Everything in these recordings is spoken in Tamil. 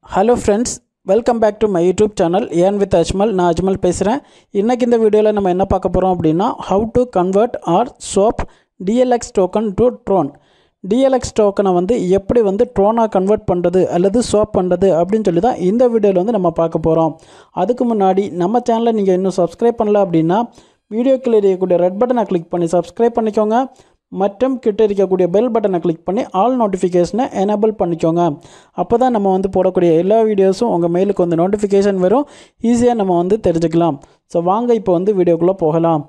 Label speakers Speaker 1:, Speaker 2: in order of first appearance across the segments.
Speaker 1: hello friends welcome back to my YouTube channel ஏன் வித் அஜ்மல் நான் அஜ்மல் பேசுகிறேன் இன்றைக்கி இந்த வீடியோவில் நம்ம என்ன பார்க்க போகிறோம் அப்படின்னா how to convert or swap DLX token to Tron DLX டோக்கனை வந்து எப்படி வந்து ட்ரோனாக கன்வெர்ட் பண்ணுறது அல்லது சோப் பண்ணுறது அப்படின்னு சொல்லி தான் இந்த வீடியோவில் வந்து நம்ம பார்க்க போகிறோம் அதுக்கு முன்னாடி நம்ம சேனலை நீங்கள் இன்னும் சப்ஸ்கிரைப் பண்ணல அப்படின்னா வீடியோக்கில் இருக்கக்கூடிய ரெட் பட்டனை கிளிக் பண்ணி சப்ஸ்கிரைப் பண்ணிக்கோங்க மற்றும் கிட்ட இருக்கக்கூடிய பெல் பட்டனை கிளிக் பண்ணி ஆல் நோட்டிஃபிகேஷனை எனேபிள் பண்ணிக்கோங்க அப்போ தான் நம்ம வந்து போடக்கூடிய எல்லா வீடியோஸும் உங்கள் மெயிலுக்கு வந்து நோட்டிஃபிகேஷன் வரும் ஈஸியாக நம்ம வந்து தெரிஞ்சுக்கலாம் ஸோ வாங்க இப்போ வந்து வீடியோக்குள்ளே போகலாம்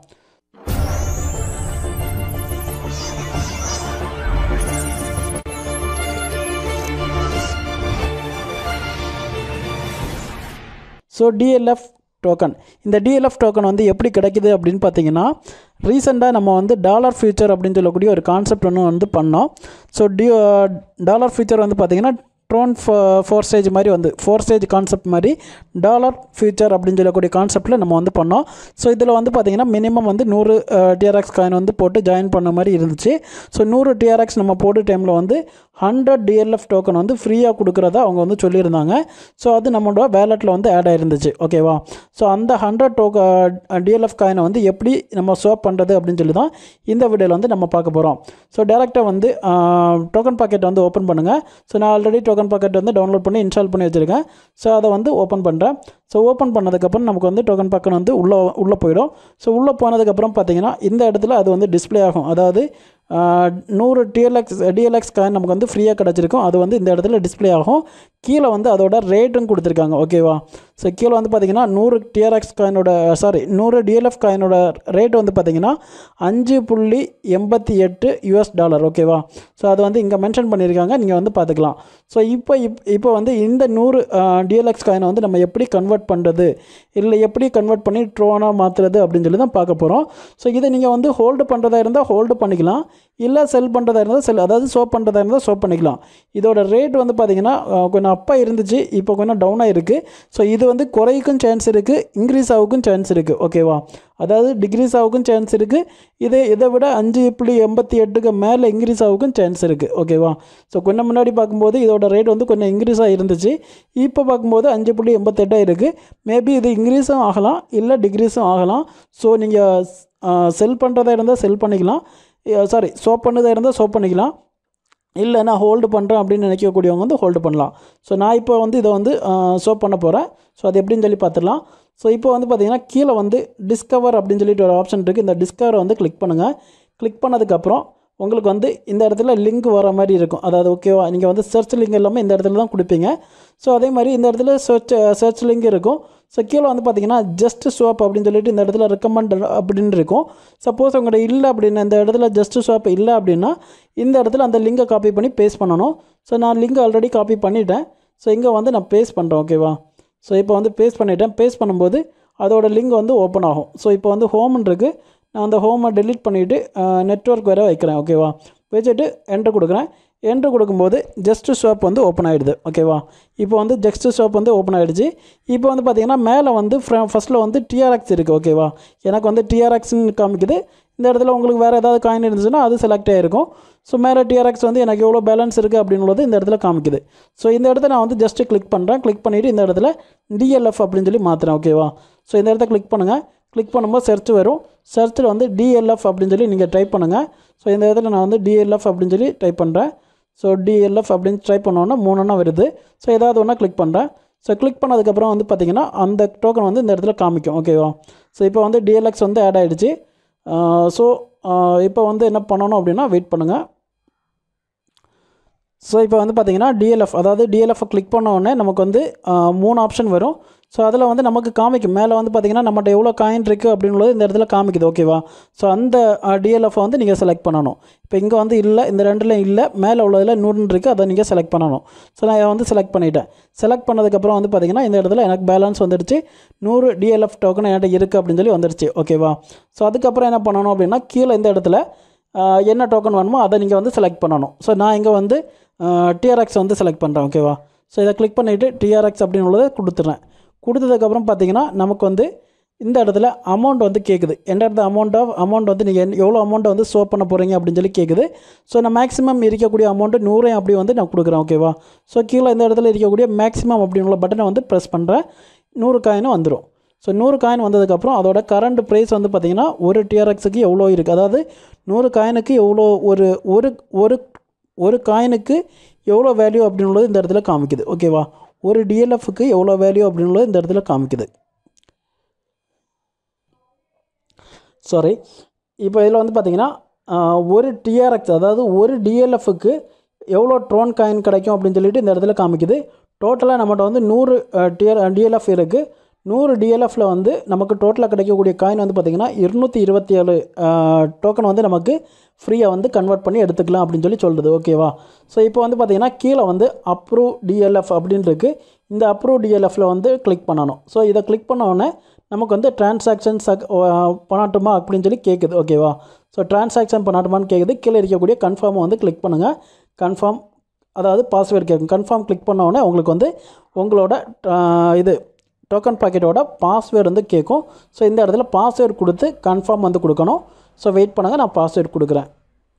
Speaker 1: ஸோ டிஎல்எஃப் டோக்கன் இந்த டிஎல்எஃப் டோக்கன் வந்து எப்படி கிடைக்குது அப்படின்னு பார்த்தீங்கன்னா ரீசெண்டாக நம்ம வந்து டாலர் ஃபியூச்சர் அப்படின்னு சொல்லக்கூடிய ஒரு கான்செப்ட் ஒன்று வந்து பண்ணோம் ஸோ டி டாலர் ஃபியூச்சர் வந்து பார்த்திங்கன்னா ட்ரோன் ஃபோர் ஸ்டேஜ் மாதிரி வந்து ஃபோர் ஸ்டேஜ் கான்செப்ட் மாதிரி டாலர் ஃபியூச்சர் அப்படின்னு சொல்லக்கூடிய கான்செப்ட்டில் நம்ம வந்து பண்ணோம் ஸோ இதில் வந்து பார்த்திங்கன்னா மினிமம் வந்து நூறு டிஆர்எக்ஸ் காயின் வந்து போட்டு ஜாயின் பண்ண மாதிரி இருந்துச்சு ஸோ நூறு டிஆர்எக்ஸ் நம்ம போட்டு டைமில் வந்து ஹண்ட்ரட் டிஎல்எஃப் டோக்கன் வந்து ஃப்ரீயாக கொடுக்குறதா அவங்க வந்து சொல்லியிருந்தாங்க ஸோ அது நம்மளோட வேலெட்டில் வந்து ஆட் ஆயிருந்துச்சு ஓகேவா ஸோ அந்த ஹண்ட்ரட் டோக்க டிஎல்எஃப் காயினை வந்து எப்படி நம்ம சோப் பண்ணுறது அப்படின்னு சொல்லி தான் இந்த வீடியோவில் வந்து நம்ம பார்க்க போகிறோம் ஸோ டேரெக்டாக வந்து டோக்கன் பாக்கெட் வந்து ஓப்பன் பண்ணுங்கள் ஸோ நான் ஆல்ரெடி டோக்கன் பாக்கெட் வந்து டவுன்லோட் பண்ணி இன்ஸ்டால் பண்ணி வச்சுருக்கேன் ஸோ அதை வந்து ஓப்பன் பண்ணுறேன் ஸோ ஓப்பன் பண்ணதுக்கப்புறம் நமக்கு வந்து டோக்கன் பாக்கெட் வந்து உள்ளே உள்ளே போயிடும் ஸோ உள்ளே போனதுக்கப்புறம் பார்த்தீங்கன்னா இந்த இடத்துல அது வந்து டிஸ்ப்ளே ஆகும் அதாவது நூறு டிஎல்எக்ஸ் டிஎல்எக்ஸ் காயின் நமக்கு வந்து ஃப்ரீயாக கிடச்சிருக்கும் அது வந்து இந்த இடத்துல டிஸ்ப்ளே ஆகும் கீழே வந்து அதோட ரேட்டும் கொடுத்துருக்காங்க ஓகேவா ஸோ கீழே வந்து பார்த்திங்கன்னா நூறு டிஆர்எக்ஸ் காயினோட சாரி நூறு டிஎல்எஃப் காயினோட ரேட் வந்து பார்த்திங்கன்னா அஞ்சு புள்ளி எண்பத்தி எட்டு யூஎஸ் டாலர் ஓகேவா ஸோ அது வந்து இங்கே மென்ஷன் பண்ணியிருக்காங்க நீங்கள் வந்து பார்த்துக்கலாம் ஸோ இப்போ இப் இப்போ வந்து இந்த நூறு டிஎல்எக்ஸ் காயினை வந்து நம்ம எப்படி கன்வெர்ட் பண்ணுறது இல்லை எப்படி கன்வெர்ட் பண்ணி ட்ரோனாக மாற்றுறது அப்படின்னு சொல்லி தான் பார்க்க போகிறோம் ஸோ இதை நீங்கள் வந்து ஹோல்டு பண்ணுறதா இருந்தால் ஹோல்டு பண்ணிக்கலாம் இல்லை செல் பண்ணுறதா இருந்தால் செல் அதாவது சோப் பண்ணுறதா இருந்தால் சோப் பண்ணிக்கலாம் இதோட ரேட் வந்து பார்த்திங்கன்னா கொஞ்சம் அப்பா இருந்துச்சு இப்போ கொஞ்சம் டவுனாக இருக்குது ஸோ இது வந்து குறைக்கும் சான்ஸ் இருக்குது இன்க்ரீஸ் ஆகுக்கும் சான்ஸ் இருக்குது ஓகேவா அதாவது டிக்ரீஸ் ஆகுக்கும் சான்ஸ் இருக்குது இது இதை விட அஞ்சு புள்ளி எண்பத்தி எட்டுக்கு மேலே இன்க்ரீஸ் ஆகுக்கும் சான்ஸ் இருக்குது ஓகேவா ஸோ கொஞ்சம் முன்னாடி பார்க்கும்போது இதோட ரேட் வந்து கொஞ்சம் இன்க்ரீஸாக இருந்துச்சு இப்போ பார்க்கும்போது அஞ்சு புள்ளி எண்பத்தெட்டாக இருக்குது மேபி இது இன்க்ரீஸும் ஆகலாம் இல்லை டிக்ரீஸும் ஆகலாம் ஸோ நீங்கள் செல் பண்ணுறதா இருந்தால் செல் பண்ணிக்கலாம் சாரி சோப் பண்ணதாக இருந்தால் சோப் பண்ணிக்கலாம் இல்லை நான் ஹோல்டு பண்ணுறேன் அப்படின்னு நினைக்கக்கூடியவங்க வந்து ஹோல்டு பண்ணலாம் ஸோ நான் இப்போ வந்து இதை வந்து சோப் பண்ண போகிறேன் ஸோ அது எப்படின்னு சொல்லி பார்த்துடலாம் ஸோ இப்போ வந்து பார்த்திங்கன்னா கீழே வந்து டிஸ்கவர் அப்படின்னு சொல்லிட்டு ஒரு ஆப்ஷன் இருக்குது இந்த டிஸ்கவரை வந்து கிளிக் பண்ணுங்கள் கிளிக் பண்ணதுக்கப்புறம் உங்களுக்கு வந்து இந்த இடத்துல லிங்க் வர மாதிரி இருக்கும் அதாவது ஓகேவா நீங்கள் வந்து சர்ச் லிங்க் எல்லாமே இந்த இடத்துல தான் கொடுப்பீங்க ஸோ அதே மாதிரி இந்த இடத்துல சர்ச் சர்ச் லிங்க் இருக்கும் ஸோ கீழே வந்து பார்த்தீங்கன்னா ஜஸ்ட் ஸ்வாப் அப்படின்னு சொல்லிட்டு இந்த இடத்துல ரெக்கமெண்ட் அப்படின்னு இருக்கும் சப்போஸ் உங்கள்கிட்ட இல்லை அப்படின்னு இந்த இடத்துல ஜஸ்ட் ஸ்வாப் இல்லை அப்படின்னா இந்த இடத்துல அந்த லிங்கை காப்பி பண்ணி பேஸ்ட் பண்ணணும் ஸோ நான் லிங்க் ஆல்ரெடி காப்பி பண்ணிட்டேன் ஸோ இங்கே வந்து நான் பேஸ்ட் பண்ணுறேன் ஓகேவா ஸோ இப்போ வந்து பேஸ்ட் பண்ணிவிட்டேன் பேஸ்ட் பண்ணும்போது அதோட லிங்க் வந்து ஓப்பன் ஆகும் ஸோ இப்போ வந்து ஹோம்னு இருக்குது நான் அந்த ஹோமை டெலிட் பண்ணிவிட்டு நெட்ஒர்க் வேறு வைக்கிறேன் ஓகேவா வச்சுட்டு என்ட்ரு கொடுக்குறேன் என்ட்ரு கொடுக்கும்போது ஜஸ்ட் ஸ்வாப் வந்து ஓப்பன் ஆகிடுது ஓகேவா இப்போ வந்து ஜஸ்ட் ஸ்வாப் வந்து ஓப்பன் ஆகிடுச்சு இப்போ வந்து பார்த்திங்கன்னா மேலே வந்து ஃபஸ்ட்டில் வந்து டிஆர்எக்ஸ் இருக்குது ஓகேவா எனக்கு வந்து டிஆர்எக்ஸ்னு காமிக்குது இந்த இடத்துல உங்களுக்கு வேறு ஏதாவது காயின் இருந்துச்சுன்னா அது செலக்ட் ஆகிருக்கும் ஸோ மேலே டிஆர்எக்ஸ் வந்து எனக்கு எவ்வளோ பேலன்ஸ் இருக்குது அப்படின்றது இந்த இடத்துல காமிக்குது ஸோ இந்த இடத்துல நான் வந்து ஜஸ்ட்டு கிளிக் பண்ணுறேன் கிளிக் பண்ணிவிட்டு இந்த இடத்துல டிஎல்எஃப் அப்படின்னு சொல்லி மாற்றுறேன் ஓகேவா ஸோ இந்த இடத்த கிளிக் பண்ணுங்கள் கிளிக் பண்ணும்போது சர்ச் வரும் சர்ச்சில் வந்து டிஎல்எஃப் அப்படின்னு சொல்லி நீங்கள் டைப் பண்ணுங்கள் ஸோ இந்த இடத்துல நான் வந்து டிஎல்எஃப் அப்படின்னு சொல்லி டைப் பண்ணுறேன் ஸோ டிஎல்எஃப் அப்படின்னு ட்ரை பண்ணோன்னா மூணுன்னா வருது ஸோ ஏதாவது ஒன்றா கிளிக் பண்ணுறேன் ஸோ கிளிக் பண்ணதுக்கப்புறம் வந்து பார்த்திங்கன்னா அந்த டோக்கன் வந்து இந்த இடத்துல காமிக்கும் ஓகேவா ஸோ இப்போ வந்து டிஎல்எக்ஸ் வந்து ஆட் ஆகிடுச்சு ஸோ இப்போ வந்து என்ன பண்ணணும் அப்படின்னா வெயிட் பண்ணுங்கள் ஸோ இப்போ வந்து பார்த்திங்கன்னா டிஎல்எஃப் அதாவது டிஎல்எஃப் கிளிக் பண்ண உடனே நமக்கு வந்து மூணு ஆப்ஷன் வரும் ஸோ அதில் வந்து நமக்கு காமிக்கும் மேலே வந்து பார்த்திங்கன்னா நம்மகிட்ட எவ்வளோ காயின் இருக்குது அப்படின்றது இந்த இடத்துல காமிக்குது ஓகேவா ஸோ அந்த டிஎல்எஃப் வந்து நீங்கள் செலக்ட் பண்ணணும் இப்போ இங்கே வந்து இல்லை இந்த ரெண்டில் இல்லை மேலே உள்ளதில் நூறுன்னு இருக்குது அதை நீங்கள் செலக்ட் பண்ணணும் ஸோ நான் இதை வந்து செலக்ட் பண்ணிவிட்டேன் செலக்ட் பண்ணதுக்கப்புறம் வந்து பார்த்திங்கன்னா இந்த இடத்துல எனக்கு பேலன்ஸ் வந்துடுச்சு நூறு டிஎல்எஃப் டோக்கன் என்கிட்ட இருக்குது அப்படின்னு சொல்லி வந்துடுச்சு ஓகேவா ஸோ அதுக்கப்புறம் என்ன பண்ணணும் அப்படின்னா கீழே இந்த இடத்துல என்ன டோக்கன் வேணுமோ அதை நீங்கள் வந்து செலக்ட் பண்ணணும் ஸோ நான் இங்கே வந்து டிஆர்எக்ஸ் வந்து செலக்ட் பண்ணுறேன் ஓகேவா ஸோ இதை கிளிக் பண்ணிவிட்டு டிஆர்எக்ஸ் அப்படின்னு உள்ளதை கொடுத்துட்றேன் கொடுத்ததுக்கப்புறம் பார்த்தீங்கன்னா நமக்கு வந்து இந்த இடத்துல அமௌண்ட் வந்து கேட்குது enter the amount of amount வந்து நீங்கள் எவ்வளோ அமௌண்ட்டை வந்து ஷோ பண்ண போகிறீங்க அப்படின்னு சொல்லி கேட்குது ஸோ நான் மேக்ஸிமம் இருக்கக்கூடிய அமௌண்ட்டு நூறையும் அப்படி வந்து நான் கொடுக்குறேன் ஓகேவா ஸோ கீழே இந்த இடத்துல இருக்கக்கூடிய மேக்ஸிமம் அப்படின்ற பட்டனை வந்து ப்ரெஸ் பண்ணுறேன் நூறு காயினும் வந்துடும் ஸோ நூறு காயின் வந்ததுக்கப்புறம் அதோட கரண்ட் ப்ரைஸ் வந்து பார்த்திங்கன்னா ஒரு டிஆர்எக்ஸுக்கு எவ்வளோ இருக்குது அதாவது நூறு காயினுக்கு எவ்வளோ ஒரு ஒரு ஒரு ஒரு காயினுக்கு எவ்வளோ வேல்யூ அப்படின்னுള്ളത് இந்த இடத்துல காமிக்குது ஓகேவா ஒரு டிஎல்எஃப்க்கு எவ்வளோ வேல்யூ அப்படின்னுള്ളത് இந்த இடத்துல காமிக்குது சாரி இப்போ இதில் வந்து பார்த்தீங்கன்னா ஆஹ், ஒரு டிஆர்எக்ஸ் அதாவது ஒரு டிஎல்எஃப்க்கு எவ்வளோ ட்ரோன் காயின் கிடைக்கும் அப்படின்னு சொல்லிட்டு இந்த இடத்துல காமிக்குது டோட்டலாக நம்மகிட்ட வந்து நூறு டிஆர் டிஎல்எஃப் இருக்குது நூறு டிஎல்எஃப்ல வந்து நமக்கு டோட்டலாக கிடைக்கக்கூடிய காயின் வந்து பார்த்திங்கன்னா இருநூற்றி இருபத்தி ஏழு டோக்கன் வந்து நமக்கு ஃப்ரீயாக வந்து கன்வெர்ட் பண்ணி எடுத்துக்கலாம் அப்படின்னு சொல்லி சொல்லுது ஓகேவா ஸோ இப்போ வந்து பார்த்திங்கன்னா கீழே வந்து அப்ரூவ் டிஎல்எஃப் அப்படின்னு இருக்கு இந்த அப்ரூவ் டிஎல்எஃப்ல வந்து கிளிக் பண்ணணும் ஸோ இதை கிளிக் பண்ண உடனே நமக்கு வந்து டிரான்சாக்ஷன் சக் பண்ணட்டுமா அப்படின்னு சொல்லி கேட்குது ஓகேவா ஸோ டிரான்சாக்ஷன் பண்ணட்டுமான்னு கேட்குது கீழே இருக்கக்கூடிய கன்ஃபார்மை வந்து கிளிக் பண்ணுங்கள் கன்ஃபார்ம் அதாவது பாஸ்வேர்டு கேட்கும் கன்ஃபார்ம் கிளிக் பண்ண உடனே உங்களுக்கு வந்து உங்களோட ஆஹ், இது டோக்கன் பாக்கெட்டோட பாஸ்வேர்டு வந்து கேட்கும் ஸோ இந்த இடத்துல பாஸ்வேர்டு கொடுத்து கன்ஃபார்ம் வந்து கொடுக்கணும் ஸோ வெயிட் பண்ணுங்கள் நான் பாஸ்வேர்டு கொடுக்குறேன்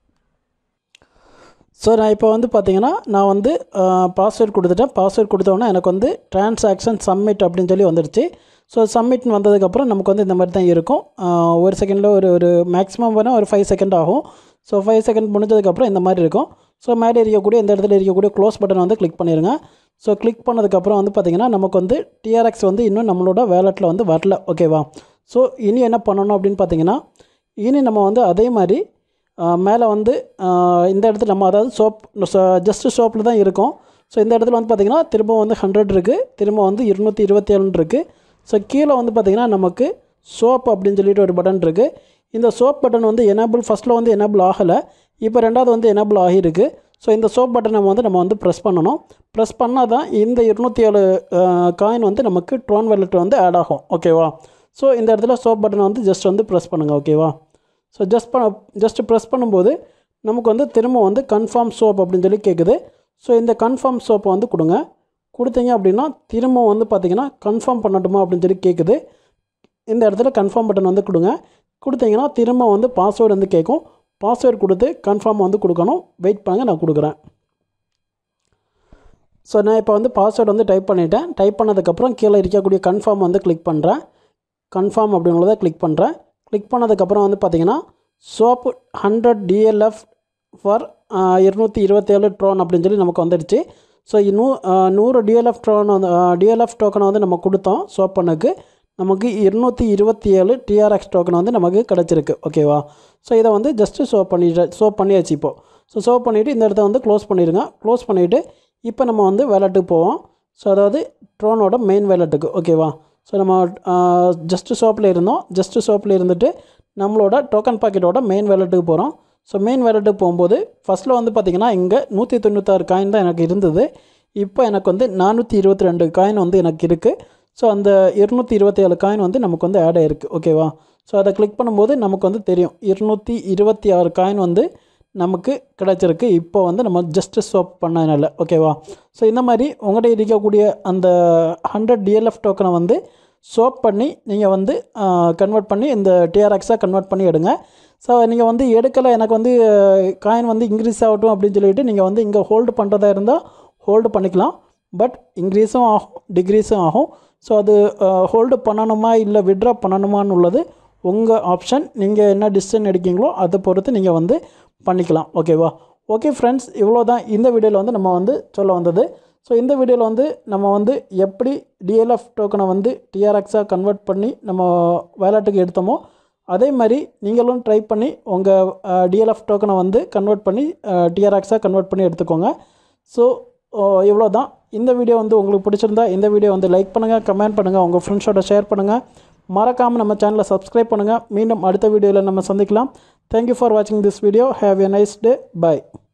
Speaker 1: ஸோ நான் இப்போ வந்து பார்த்தீங்கன்னா நான் வந்து பாஸ்வேர்ட் கொடுத்துட்டேன் பாஸ்வேர்ட் கொடுத்தோன்னே எனக்கு வந்து டிரான்சாக்ஷன் சப்மிட் அப்படின்னு சொல்லி வந்துடுச்சு ஸோ சப்மிட்னு வந்ததுக்கப்புறம் நமக்கு வந்து இந்த மாதிரி தான் இருக்கும் ஆஹ் ஒரு செகண்டில் ஒரு ஒரு மேக்ஸிமம் வேணால் ஒரு ஃபைவ் செகண்ட் ஆகும் ஸோ ஃபைவ் செகண்ட் முடிஞ்சதுக்கப்புறம் இந்த மாதிரி இருக்கும் ஸோ மேலே இருக்கக்கூடிய இந்த இடத்துல இருக்கக்கூடிய க்ளோஸ் பட்டன் வந்து கிளிக் பண்ணிடுங்க ஸோ கிளிக் பண்ணதுக்கப்புறம் வந்து பார்த்திங்கன்னா நமக்கு வந்து டிஆர்எக்ஸ் வந்து இன்னும் நம்மளோட வேலெட்டில் வந்து வரல ஓகேவா ஸோ இனி என்ன பண்ணணும் அப்படின்னு பார்த்தீங்கன்னா இனி நம்ம வந்து அதே மாதிரி மேலே வந்து ஆஹ் இந்த இடத்துல நம்ம அதாவது சோப் ஜஸ்ட்டு சோப்பில் தான் இருக்கும் ஸோ இந்த இடத்துல வந்து பார்த்திங்கன்னா திரும்ப வந்து ஹண்ட்ரட் இருக்குது திரும்ப வந்து இருநூற்றி இருபத்தி ஏழுன்னு இருக்குது ஸோ கீழே வந்து பார்த்திங்கன்னா நமக்கு சோப் அப்படின்னு சொல்லிட்டு ஒரு பட்டன் இருக்குது இந்த சோப் பட்டன் வந்து எனேபிள் ஃபஸ்ட்டில் வந்து எனேபிள் ஆகலை இப்போ ரெண்டாவது வந்து எனேபிள் ஆகியிருக்கு ஸோ இந்த சோப் பட்டனை வந்து நம்ம வந்து ப்ரெஸ் பண்ணணும் ப்ரெஸ் பண்ணால் தான் இந்த இருநூற்றி ஏழு காயின் வந்து நமக்கு ட்ரோன் வேலெட் வந்து ஆட் ஆகும் ஓகேவா ஸோ இந்த இடத்துல சோப் பட்டனை வந்து ஜஸ்ட் வந்து ப்ரெஸ் பண்ணுங்கள் ஓகேவா ஸோ ஜஸ்ட் பண்ண ஜஸ்ட் ப்ரெஸ் பண்ணும்போது நமக்கு வந்து திரும்ப வந்து கன்ஃபார்ம் சோப் அப்படின்னு சொல்லி கேட்குது ஸோ இந்த கன்ஃபார்ம் சோப்பை வந்து கொடுங்க கொடுத்தீங்க அப்படின்னா திரும்ப வந்து பார்த்தீங்கன்னா கன்ஃபார்ம் பண்ணட்டுமா அப்படின்னு சொல்லி கேட்குது இந்த இடத்துல கன்ஃபார்ம் பட்டன் வந்து கொடுங்க கொடுத்தீங்கன்னா திரும்ப வந்து பாஸ்வேர்டு வந்து கேட்கும் பாஸ்வேர்டு கொடுத்து கன்ஃபார்ம் வந்து கொடுக்கணும் வெயிட் பண்ணுங்கள் நான் கொடுக்குறேன் ஸோ நான் இப்போ வந்து பாஸ்வேர்டு வந்து டைப் பண்ணிட்டேன் டைப் பண்ணதுக்கப்புறம் கீழே இருக்கக்கூடிய கன்ஃபார்ம் வந்து கிளிக் பண்ணுறேன் கன்ஃபார்ம் அப்படின்றத கிளிக் பண்ணுறேன் கிளிக் பண்ணதுக்கப்புறம் வந்து பார்த்தீங்கன்னா சோப் ஹண்ட்ரட் டிஎல்எஃப் ஃபார் இருநூற்றி இருபத்தேழு ட்ரோன் அப்படின்னு சொல்லி நமக்கு வந்துடுச்சு ஸோ நூ ஆஹ் நூறு டிஎல்எஃப் ட்ரோன் வந்து டிஎல்எஃப் டோக்கனை வந்து நம்ம கொடுத்தோம் சோப் பண்ணுக்கு நமக்கு இருநூற்றி இருபத்தி ஏழு டிஆர்எக்ஸ் டோக்கன் வந்து நமக்கு கிடச்சிருக்கு ஓகேவா ஸோ இதை வந்து ஜஸ்ட்டு சோப் பண்ணிட்டு சோப் பண்ணியாச்சு இப்போது ஸோ சோப் பண்ணிவிட்டு இந்த இடத்த வந்து க்ளோஸ் பண்ணிடுங்க க்ளோஸ் பண்ணிவிட்டு இப்போ நம்ம வந்து வேலெட்டுக்கு போவோம் ஸோ அதாவது ட்ரோனோட மெயின் வேலெட்டுக்கு ஓகேவா ஸோ நம்ம ஜஸ்ட்டு ஷாப்பில் இருந்தோம் ஜஸ்ட்டு ஷாப்பில் இருந்துட்டு நம்மளோட டோக்கன் பாக்கெட்டோட மெயின் வேலெட்டுக்கு போகிறோம் ஸோ மெயின் வேலெட்டுக்கு போகும்போது ஃபஸ்ட்டில் வந்து பார்த்திங்கன்னா இங்கே நூற்றி தொண்ணூத்தாறு காயின் தான் எனக்கு இருந்தது இப்போ எனக்கு வந்து நானூற்றி இருபத்தி ரெண்டு காயின் வந்து எனக்கு இருக்குது ஸோ அந்த இருநூற்றி இருபத்தி ஏழு காயின் வந்து நமக்கு வந்து ஆட் ஆயிருக்கு ஓகேவா ஸோ அதை கிளிக் பண்ணும்போது நமக்கு வந்து தெரியும் இருநூற்றி இருபத்தி ஆறு காயின் வந்து நமக்கு கிடச்சிருக்கு இப்போ வந்து நம்ம ஜஸ்ட் ஸ்வாப் பண்ணதுனால ஓகேவா ஸோ இந்த மாதிரி உங்கள்கிட்ட இருக்கக்கூடிய அந்த ஹண்ட்ரட் டிஎல்எஃப் டோக்கனை வந்து ஸ்வாப் பண்ணி நீங்கள் வந்து கன்வெர்ட் பண்ணி இந்த டிஆர்எக்ஸாக கன்வெர்ட் பண்ணி எடுங்க ஸோ நீங்கள் வந்து எடுக்கலை எனக்கு வந்து காயின் வந்து இன்க்ரீஸ் ஆகட்டும் அப்படின்னு சொல்லிட்டு நீங்கள் வந்து இங்கே ஹோல்டு பண்ணுறதா இருந்தால் ஹோல்டு பண்ணிக்கலாம் பட் இன்க்ரீஸும் ஆகும் டிக்ரீஸும் ஆகும் ஸோ அது ஹோல்டு பண்ணணுமா இல்லை விட்ரா பண்ணணுமான்னு உள்ளது உங்கள் ஆப்ஷன் நீங்கள் என்ன டிசிஷன் எடுக்கீங்களோ அதை பொறுத்து நீங்கள் வந்து பண்ணிக்கலாம் ஓகேவா ஓகே ஃப்ரெண்ட்ஸ் இவ்வளோ தான் இந்த வீடியோவில் வந்து நம்ம வந்து சொல்ல வந்தது ஸோ இந்த வீடியோவில் வந்து நம்ம வந்து எப்படி டிஎல்எஃப் டோக்கனை வந்து டிஆர்எக்ஸாக கன்வெர்ட் பண்ணி நம்ம வேலெட்டுக்கு எடுத்தோமோ அதே மாதிரி நீங்களும் ட்ரை பண்ணி உங்கள் டிஎல்எஃப் டோக்கனை வந்து கன்வெர்ட் பண்ணி டிஆர்எக்ஸாக கன்வெர்ட் பண்ணி எடுத்துக்கோங்க ஸோ இவ்வளோ தான் இந்த வீடியோ வந்து உங்களுக்கு பிடிச்சிருந்தா இந்த வீடியோ வந்து லைக் பண்ணுங்கள் கமெண்ட் பண்ணுங்கள் உங்கள் ஃப்ரெண்ட்ஸோட ஷேர் பண்ணுங்கள் மறக்காமல் நம்ம சேனலை சப்ஸ்கிரைப் பண்ணுங்கள் மீண்டும் அடுத்த வீடியோவில் நம்ம சந்திக்கலாம் தேங்க்யூ ஃபார் வாட்சிங் this video have a nice day by